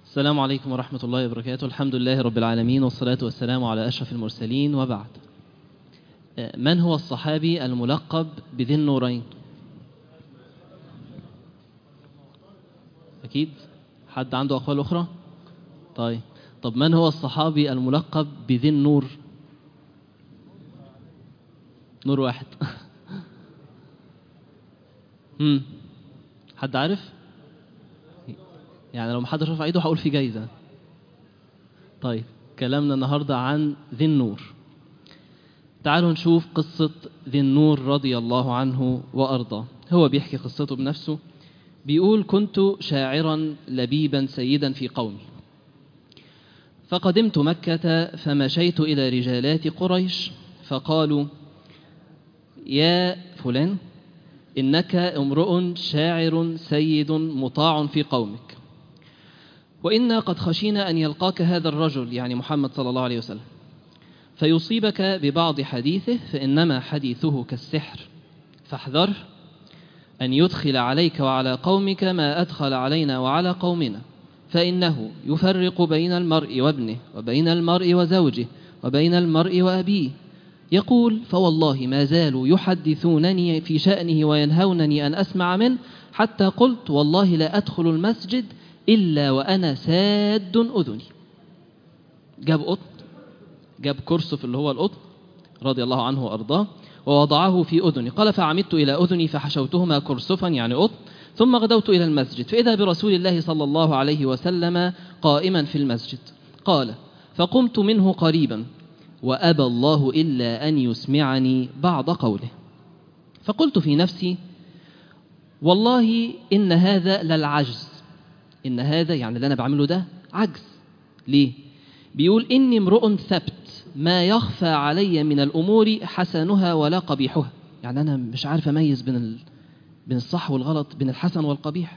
السلام عليكم ورحمة الله وبركاته الحمد لله رب العالمين والصلاة والسلام على أشرف المرسلين وبعد آه، من هو الصحابي الملقب بذي النورين أكيد حد عنده أقوال أخرى طيب طب من هو الصحابي الملقب بذي النور نور واحد هم. حد عارف يعني لو محدش رفع ايده هقول في جايزة طيب كلامنا النهاردة عن ذي النور تعالوا نشوف قصة ذي النور رضي الله عنه وأرضاه هو بيحكي قصته بنفسه بيقول كنت شاعرا لبيبا سيدا في قومي فقدمت مكة فمشيت إلى رجالات قريش فقالوا يا فلان إنك امرؤ شاعر سيد مطاع في قومك وإنا قد خشينا أن يلقاك هذا الرجل يعني محمد صلى الله عليه وسلم فيصيبك ببعض حديثه فإنما حديثه كالسحر فاحذره أن يدخل عليك وعلى قومك ما أدخل علينا وعلى قومنا فإنه يفرق بين المرء وابنه وبين المرء وزوجه وبين المرء وأبيه يقول فوالله ما زالوا يحدثونني في شأنه وينهونني أن أسمع منه حتى قلت والله لا أدخل المسجد إلا وأنا ساد أذني جاب قطن جاب كرسف اللي هو القطن رضي الله عنه وأرضاه ووضعه في أذني قال فعمدت إلى أذني فحشوتهما كرسفا يعني قطن ثم غدوت إلى المسجد فإذا برسول الله صلى الله عليه وسلم قائما في المسجد قال فقمت منه قريبا وأبى الله إلا أن يسمعني بعض قوله فقلت في نفسي والله إن هذا للعجز إن هذا يعني اللي أنا بعمله ده عجز ليه؟ بيقول إني امرؤ ثبت ما يخفى علي من الأمور حسنها ولا قبيحها يعني أنا مش عارف أميز بين ال... بين الصح والغلط بين الحسن والقبيح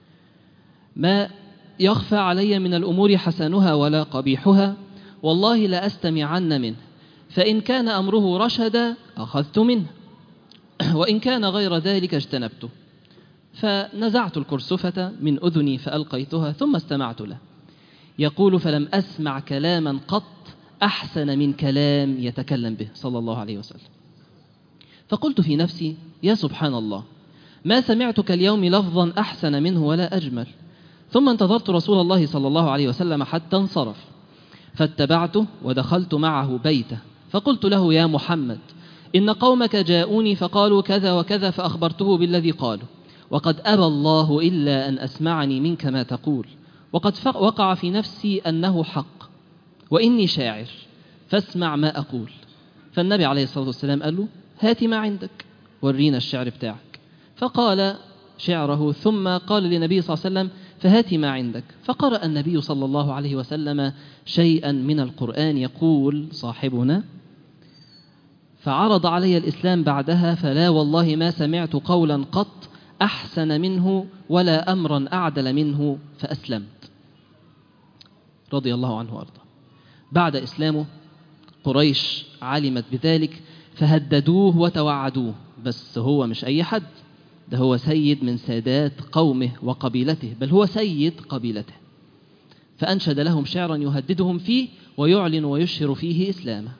ما يخفى علي من الأمور حسنها ولا قبيحها والله لأستمعن منه فإن كان أمره رشدا أخذت منه وإن كان غير ذلك اجتنبته فنزعت الكرسفة من أذني فألقيتها ثم استمعت له يقول فلم أسمع كلاما قط أحسن من كلام يتكلم به صلى الله عليه وسلم فقلت في نفسي يا سبحان الله ما سمعتك اليوم لفظا أحسن منه ولا أجمل ثم انتظرت رسول الله صلى الله عليه وسلم حتى انصرف فاتبعته ودخلت معه بيته فقلت له يا محمد إن قومك جاءوني فقالوا كذا وكذا فأخبرته بالذي قالوا وقد أبى الله إلا أن أسمعني منك ما تقول وقد وقع في نفسي أنه حق وإني شاعر فاسمع ما أقول فالنبي عليه الصلاة والسلام قال له هات ما عندك ورينا الشعر بتاعك فقال شعره ثم قال للنبي صلى الله عليه وسلم فهات ما عندك فقرأ النبي صلى الله عليه وسلم شيئا من القرآن يقول صاحبنا فعرض علي الإسلام بعدها فلا والله ما سمعت قولا قط أحسن منه ولا أمرا أعدل منه فأسلمت رضي الله عنه وأرضاه بعد إسلامه قريش علمت بذلك فهددوه وتوعدوه بس هو مش أي حد ده هو سيد من سادات قومه وقبيلته بل هو سيد قبيلته فأنشد لهم شعرا يهددهم فيه ويعلن ويشهر فيه إسلامه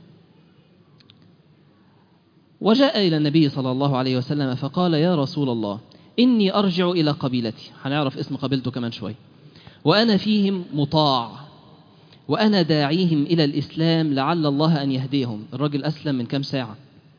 وجاء إلى النبي صلى الله عليه وسلم فقال يا رسول الله إني أرجع إلى قبيلتي هنعرف اسم قبيلته كمان شوي وأنا فيهم مطاع وأنا داعيهم إلى الإسلام لعل الله أن يهديهم الرجل أسلم من كم ساعة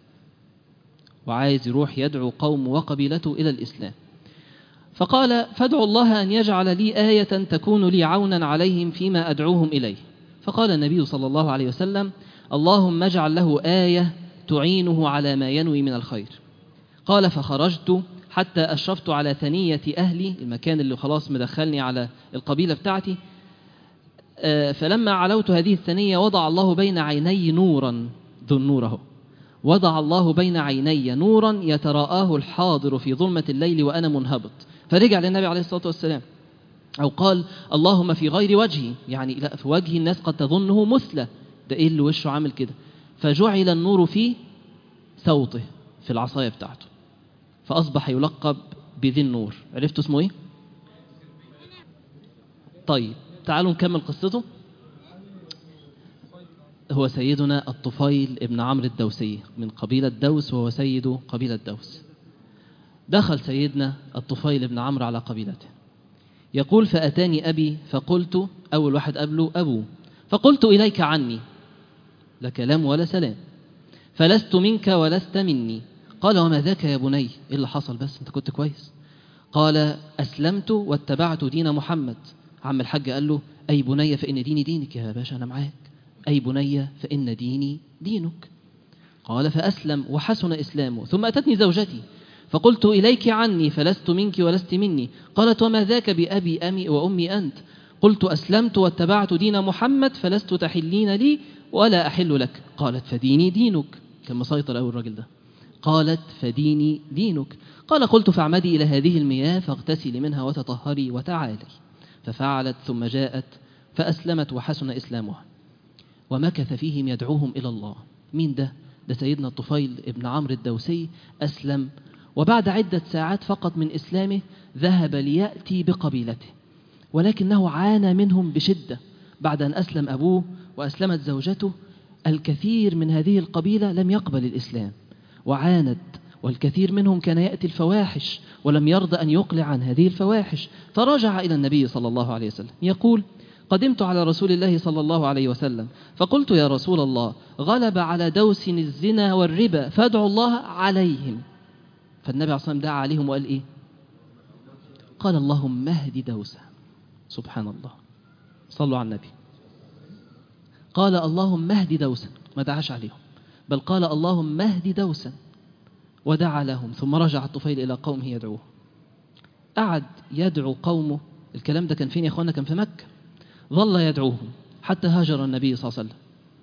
وعايز يروح يدعو قوم وقبيلته إلى الإسلام فقال فادعوا الله أن يجعل لي آية تكون لي عونا عليهم فيما أدعوهم إليه فقال النبي صلى الله عليه وسلم اللهم اجعل له آية تعينه على ما ينوي من الخير قال فخرجت حتى أشرفت على ثنية أهلي المكان اللي خلاص مدخلني على القبيلة بتاعتي فلما علوت هذه الثنية وضع الله بين عيني نورا ذو النور اهو وضع الله بين عيني نورا يتراءاه الحاضر في ظلمة الليل وأنا منهبط فرجع للنبي عليه الصلاة والسلام أو قال اللهم في غير وجهي يعني لا في وجه الناس قد تظنه مثلى ده إيه اللي وشه عامل كده فجعل النور في سوطه في العصاية بتاعته فأصبح يلقب بذي النور عرفتوا اسمه إيه؟ طيب تعالوا نكمل قصته هو سيدنا الطفيل ابن عمرو الدوسي من قبيلة دوس وهو سيد قبيلة دوس دخل سيدنا الطفيل بن عمرو على قبيلته يقول فأتاني أبي فقلت أول واحد قبله أبوه فقلت إليك عني لا كلام ولا سلام فلست منك ولست مني قال وما ذاك يا بني إيه اللي حصل بس أنت كنت كويس قال أسلمت واتبعت دين محمد عم الحاج قال له أي بني فإن ديني دينك يا باشا أنا معاك أي بني فإن ديني دينك قال فأسلم وحسن إسلامه ثم أتتني زوجتي فقلت إليك عني فلست منك ولست مني قالت وما ذاك بأبي أمي وأمي أنت قلت أسلمت واتبعت دين محمد فلست تحلين لي ولا أحل لك قالت فديني دينك كان مسيطر أول الراجل ده قالت فديني دينك قال قلت فاعمدي إلى هذه المياه فاغتسلي منها وتطهري وتعالي ففعلت ثم جاءت فأسلمت وحسن إسلامها ومكث فيهم يدعوهم إلى الله مين ده؟ ده سيدنا الطفيل ابن عمرو الدوسي أسلم وبعد عدة ساعات فقط من إسلامه ذهب ليأتي بقبيلته ولكنه عانى منهم بشدة بعد أن أسلم أبوه وأسلمت زوجته الكثير من هذه القبيلة لم يقبل الإسلام وعاند والكثير منهم كان يأتي الفواحش ولم يرضى أن يقلع عن هذه الفواحش فرجع إلى النبي صلى الله عليه وسلم يقول قدمت على رسول الله صلى الله عليه وسلم فقلت يا رسول الله غلب على دوس الزنا والربا فادعوا الله عليهم فالنبي عليه الصلاة والسلام دعا عليهم وقال إيه قال اللهم اهد دوسا سبحان الله صلوا على النبي قال اللهم اهد دوسا ما دعاش عليهم بل قال اللهم اهد دوسا ودعا لهم ثم رجع الطفيل إلى قومه يدعوه قعد يدعو قومه الكلام ده كان فين يا أخوانا كان في مكة ظل يدعوهم حتى هاجر النبي صلى الله عليه وسلم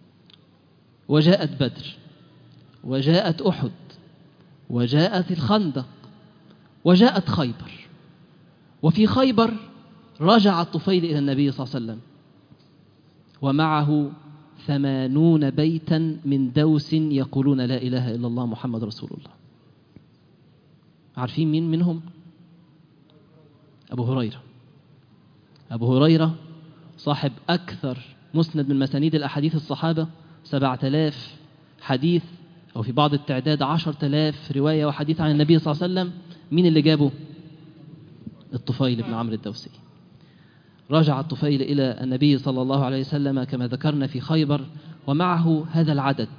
وجاءت بدر وجاءت أحد وجاءت الخندق وجاءت خيبر وفي خيبر رجع الطفيل إلى النبي صلى الله عليه وسلم ومعه ثمانون بيتا من دوس يقولون لا إله إلا الله محمد رسول الله عارفين مين منهم أبو هريرة أبو هريرة صاحب أكثر مسند من مسانيد الأحاديث الصحابة سبعة آلاف حديث أو في بعض التعداد عشرة آلاف رواية وحديث عن النبي صلى الله عليه وسلم مين اللي جابه الطفيل بن عمرو الدوسي رجع الطفيل إلى النبي صلى الله عليه وسلم كما ذكرنا في خيبر ومعه هذا العدد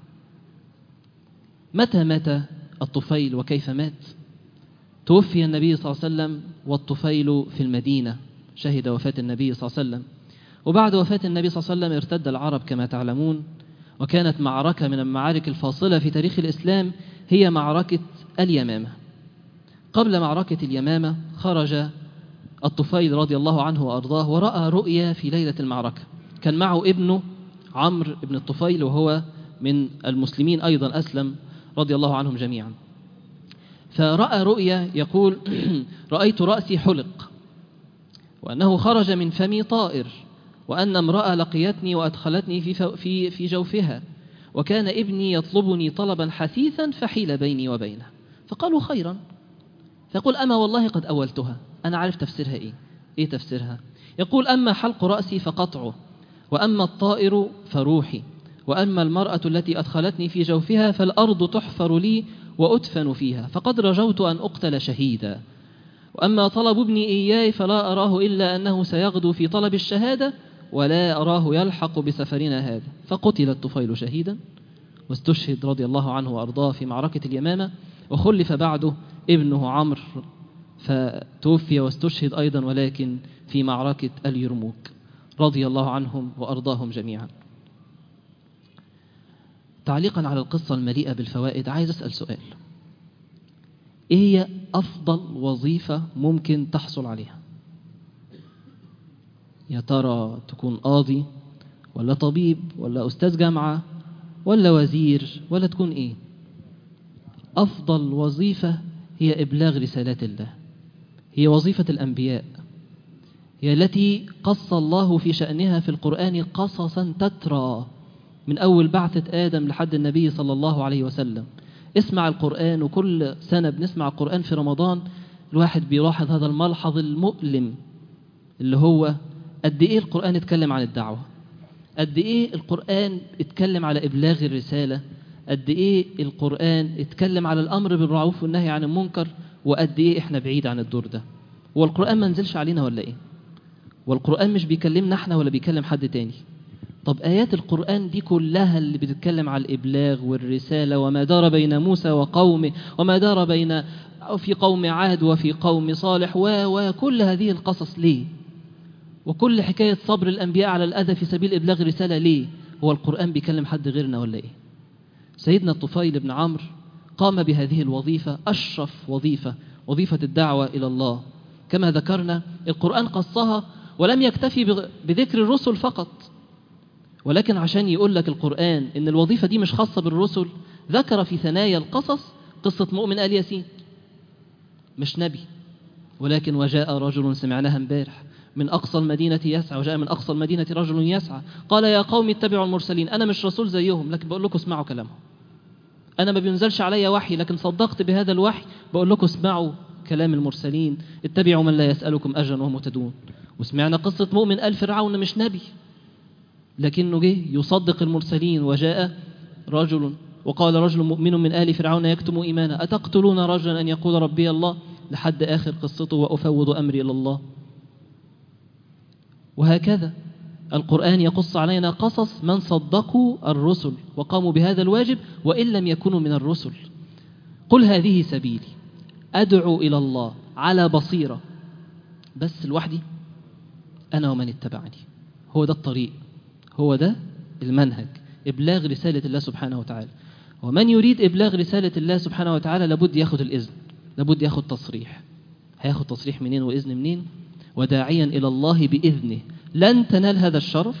متى مات الطفيل وكيف مات توفي النبي صلى الله عليه وسلم والطفيل في المدينة شهد وفاة النبي صلى الله عليه وسلم وبعد وفاة النبي صلى الله عليه وسلم ارتد العرب كما تعلمون وكانت معركة من المعارك الفاصلة في تاريخ الإسلام هي معركة اليمامة قبل معركة اليمامة خرج الطفيل رضي الله عنه وأرضاه ورأى رؤيا في ليلة المعركة كان معه ابنه عمرو بن الطفيل وهو من المسلمين أيضا أسلم رضي الله عنهم جميعا فرأى رؤيا يقول رأيت رأسي حلق وأنه خرج من فمي طائر وأن امرأة لقيتني وأدخلتني في, في, في جوفها وكان ابني يطلبني طلبا حثيثا فحيل بيني وبينه فقالوا خيرا فيقول أما والله قد أولتها أنا عارف تفسيرها إيه إيه تفسيرها يقول أما حلق رأسي فقطعه وأما الطائر فروحي وأما المرأة التي أدخلتني في جوفها فالأرض تحفر لي وأدفن فيها فقد رجوت أن أقتل شهيدا وأما طلب ابني إياي فلا أراه إلا أنه سيغدو في طلب الشهادة ولا أراه يلحق بسفرنا هذا فقتل الطفيل شهيدا واستشهد رضي الله عنه وأرضاه في معركة اليمامة وخلف بعده ابنه عمرو فتوفي واستشهد أيضا ولكن في معركة اليرموك رضي الله عنهم وأرضاهم جميعا تعليقا على القصة المليئة بالفوائد عايز أسأل سؤال إيه هي أفضل وظيفة ممكن تحصل عليها يا ترى تكون قاضي ولا طبيب ولا أستاذ جامعة ولا وزير ولا تكون إيه أفضل وظيفة هي إبلاغ رسالات الله هي وظيفة الأنبياء هي التي قص الله في شأنها في القرآن قصصا تترى من أول بعثة آدم لحد النبي صلى الله عليه وسلم اسمع القرآن وكل سنة بنسمع القرآن في رمضان الواحد بيلاحظ هذا الملحظ المؤلم اللي هو قد إيه القرآن اتكلم عن الدعوة قد إيه القرآن اتكلم على إبلاغ الرسالة قد إيه القرآن اتكلم على الأمر بالمعروف والنهي عن المنكر وقد إيه إحنا بعيد عن الدور ده هو القرآن ما نزلش علينا ولا إيه والقرآن مش بيكلمنا إحنا ولا بيكلم حد تاني طب آيات القرآن دي كلها اللي بتتكلم على الإبلاغ والرسالة وما دار بين موسى وقومه وما دار بين في قوم عاد وفي قوم صالح و وكل هذه القصص ليه وكل حكاية صبر الأنبياء على الأذى في سبيل إبلاغ رسالة ليه هو القرآن بيكلم حد غيرنا ولا إيه سيدنا الطفيل بن عمرو قام بهذه الوظيفة أشرف وظيفة وظيفة الدعوة إلى الله كما ذكرنا القرآن قصها ولم يكتفي بذكر الرسل فقط ولكن عشان يقول لك القرآن إن الوظيفة دي مش خاصة بالرسل ذكر في ثنايا القصص قصة مؤمن آل ياسين مش نبي ولكن وجاء رجل سمعناها امبارح من أقصى المدينة يسعى وجاء من أقصى المدينة رجل يسعى قال يا قوم اتبعوا المرسلين أنا مش رسول زيهم لكن بقول لكم اسمعوا كلامهم أنا ما بينزلش علي وحي لكن صدقت بهذا الوحي بقول لكم اسمعوا كلام المرسلين اتبعوا من لا يسألكم أجرا وهم مهتدون وسمعنا قصة مؤمن آل فرعون مش نبي لكنه جه يصدق المرسلين وجاء رجل وقال رجل مؤمن من آل فرعون يكتم إيمانا أتقتلون رجلا أن يقول ربي الله لحد آخر قصته وأفوض أمري إلى الله وهكذا القرآن يقص علينا قصص من صدقوا الرسل وقاموا بهذا الواجب وإن لم يكونوا من الرسل قل هذه سبيلي أدعو إلى الله على بصيرة بس لوحدي أنا ومن اتبعني هو ده الطريق هو ده المنهج إبلاغ رسالة الله سبحانه وتعالى ومن يريد إبلاغ رسالة الله سبحانه وتعالى لابد ياخد الإذن لابد ياخد تصريح هياخد تصريح منين وإذن منين وداعيا إلى الله بإذنه لن تنال هذا الشرف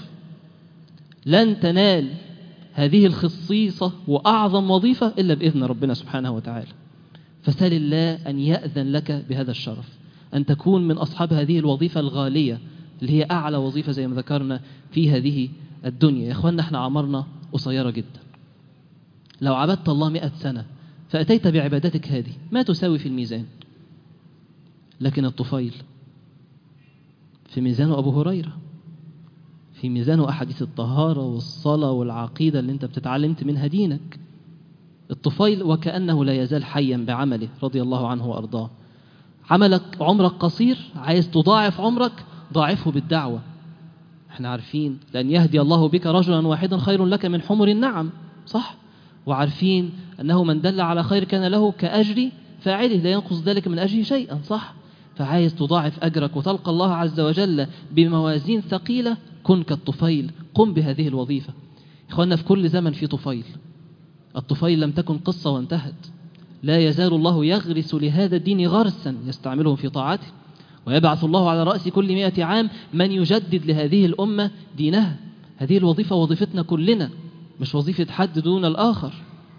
لن تنال هذه الخصيصة وأعظم وظيفة إلا بإذن ربنا سبحانه وتعالى فسال الله أن يأذن لك بهذا الشرف أن تكون من أصحاب هذه الوظيفة الغالية اللي هي أعلى وظيفة زي ما ذكرنا في هذه الدنيا يا إخواننا احنا عمرنا قصيرة جدا لو عبدت الله مئة سنة فأتيت بعبادتك هذه ما تساوي في الميزان لكن الطفيل في ميزان أبو هريرة في ميزان أحاديث الطهارة والصلاة والعقيدة اللي انت بتتعلمت منها دينك الطفيل وكأنه لا يزال حيا بعمله رضي الله عنه وأرضاه عملك عمرك قصير عايز تضاعف عمرك ضاعفه بالدعوة احنا عارفين لأن يهدي الله بك رجلا واحدا خير لك من حمر النعم صح وعارفين أنه من دل على خير كان له كأجر فاعله لا ينقص ذلك من أجره شيئا صح فعايز تضاعف أجرك وتلقى الله عز وجل بموازين ثقيلة كن كالطفيل قم بهذه الوظيفة إخواننا في كل زمن في طفيل الطفيل لم تكن قصة وانتهت لا يزال الله يغرس لهذا الدين غرسا يستعملهم في طاعته ويبعث الله على رأس كل مئة عام من يجدد لهذه الأمة دينها هذه الوظيفة وظيفتنا كلنا مش وظيفة حد دون الآخر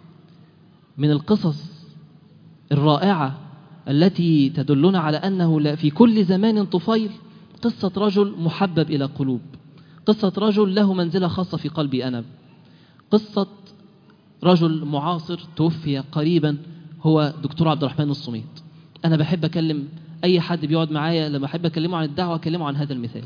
من القصص الرائعة التي تدلنا على أنه في كل زمان طفيل قصة رجل محبب إلى قلوب قصة رجل له منزلة خاصة في قلبي أنا قصة رجل معاصر توفي قريبا هو دكتور عبد الرحمن الصميت أنا بحب أكلم أي حد بيقعد معايا لما أحب أكلمه عن الدعوة أكلمه عن هذا المثال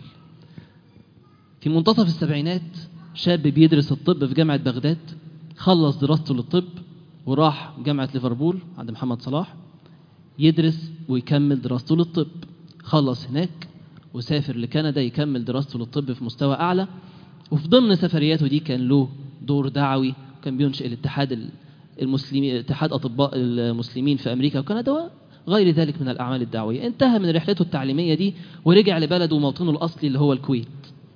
في منتصف السبعينات شاب بيدرس الطب في جامعة بغداد خلص دراسته للطب وراح جامعة ليفربول عند محمد صلاح يدرس ويكمل دراسته للطب خلص هناك وسافر لكندا يكمل دراسته للطب في مستوى أعلى وفي ضمن سفرياته دي كان له دور دعوي كان بينشئ الاتحاد المسلمين اتحاد أطباء المسلمين في أمريكا وكندا وغير ذلك من الأعمال الدعوية انتهى من رحلته التعليمية دي ورجع لبلده وموطنه الأصلي اللي هو الكويت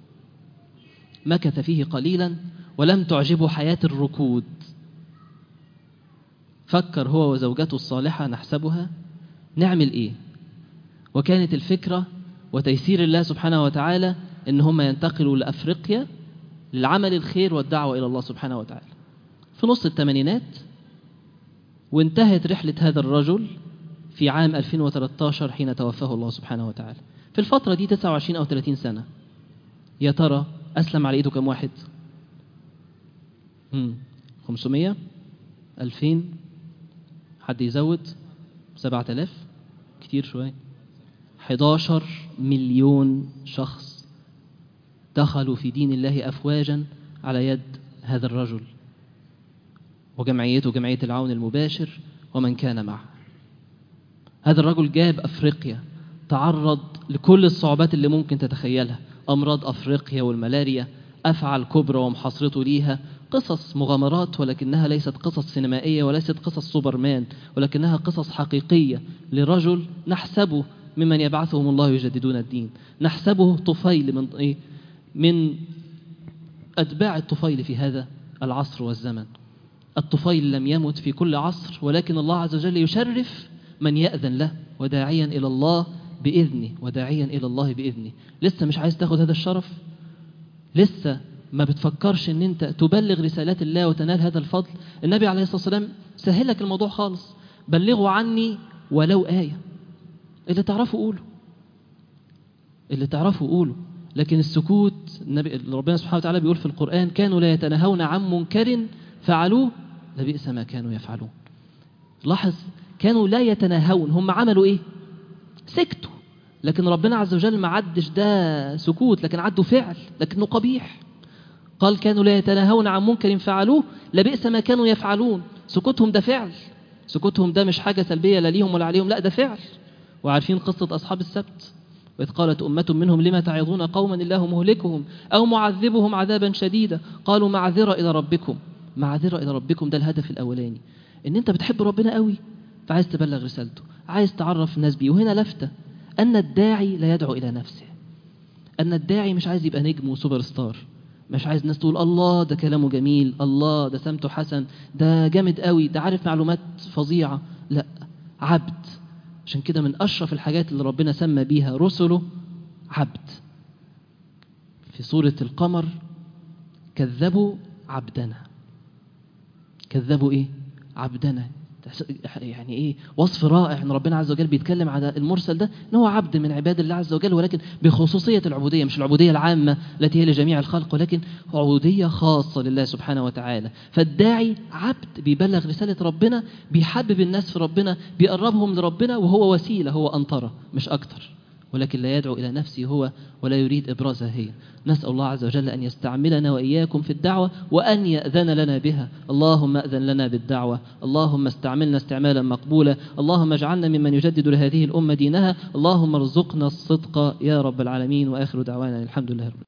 مكث فيه قليلا ولم تعجبه حياة الركود فكر هو وزوجته الصالحة نحسبها نعمل إيه وكانت الفكرة وتيسير الله سبحانه وتعالى إن هم ينتقلوا لأفريقيا للعمل الخير والدعوة إلى الله سبحانه وتعالى في نص الثمانينات وانتهت رحلة هذا الرجل في عام 2013 حين توفاه الله سبحانه وتعالى في الفترة دي 29 أو 30 سنة يا ترى أسلم على إيده كم واحد 500 2000 حد يزود 7000 كتير شوية 11 مليون شخص دخلوا في دين الله أفواجا على يد هذا الرجل وجمعيته جمعية العون المباشر ومن كان معه هذا الرجل جاب أفريقيا تعرض لكل الصعوبات اللي ممكن تتخيلها أمراض أفريقيا والملاريا أفعل كبرى ومحاصرته ليها قصص مغامرات ولكنها ليست قصص سينمائية وليست قصص سوبرمان ولكنها قصص حقيقية لرجل نحسبه ممن يبعثهم الله يجددون الدين نحسبه طفيل من إيه؟ من أتباع الطفيل في هذا العصر والزمن الطفيل لم يمت في كل عصر ولكن الله عز وجل يشرف من يأذن له وداعيا إلى الله بإذنه وداعيا إلى الله بإذنه لسه مش عايز تاخد هذا الشرف لسه ما بتفكرش ان انت تبلغ رسالات الله وتنال هذا الفضل النبي عليه الصلاة والسلام سهلك الموضوع خالص بلغوا عني ولو آية اللي تعرفوا قوله اللي تعرفوا قوله لكن السكوت النبي ربنا سبحانه وتعالى بيقول في القرآن كانوا لا يتناهون عن منكر فعلوه لبئس ما كانوا يفعلون لاحظ كانوا لا يتناهون هم عملوا ايه سكتوا لكن ربنا عز وجل ما عدش ده سكوت لكن عدوا فعل لكنه قبيح قال كانوا لا يتناهون عن منكر فعلوه لبئس ما كانوا يفعلون سكوتهم ده فعل سكوتهم ده مش حاجة سلبية لا ليهم ولا عليهم لا ده فعل وعارفين قصة أصحاب السبت وإذ قالت أمة منهم لما تعظون قوما الله مهلكهم أو معذبهم عذابا شديدا قالوا معذرة إلى ربكم معذرة إلى ربكم ده الهدف الأولاني إن أنت بتحب ربنا قوي فعايز تبلغ رسالته عايز تعرف الناس بيه وهنا لفتة أن الداعي لا يدعو إلى نفسه أن الداعي مش عايز يبقى نجم وسوبر ستار مش عايز الناس تقول الله ده كلامه جميل الله ده سمته حسن ده جامد قوي ده عارف معلومات فظيعة لا عبد عشان كده من أشرف الحاجات اللي ربنا سمى بيها رسله عبد في سورة القمر كذبوا عبدنا كذبوا ايه عبدنا يعني ايه وصف رائع ان ربنا عز وجل بيتكلم على المرسل ده ان هو عبد من عباد الله عز وجل ولكن بخصوصيه العبوديه مش العبوديه العامه التي هي لجميع الخلق ولكن عبوديه خاصه لله سبحانه وتعالى فالداعي عبد بيبلغ رساله ربنا بيحبب الناس في ربنا بيقربهم لربنا وهو وسيله هو انطره مش اكتر ولكن لا يدعو إلى نفسه هو ولا يريد إبرازها هي نسأل الله عز وجل أن يستعملنا وإياكم في الدعوة وأن يأذن لنا بها اللهم أذن لنا بالدعوة اللهم استعملنا استعمالا مقبولا اللهم اجعلنا ممن يجدد لهذه الأمة دينها اللهم ارزقنا الصدق يا رب العالمين وآخر دعوانا الحمد لله رب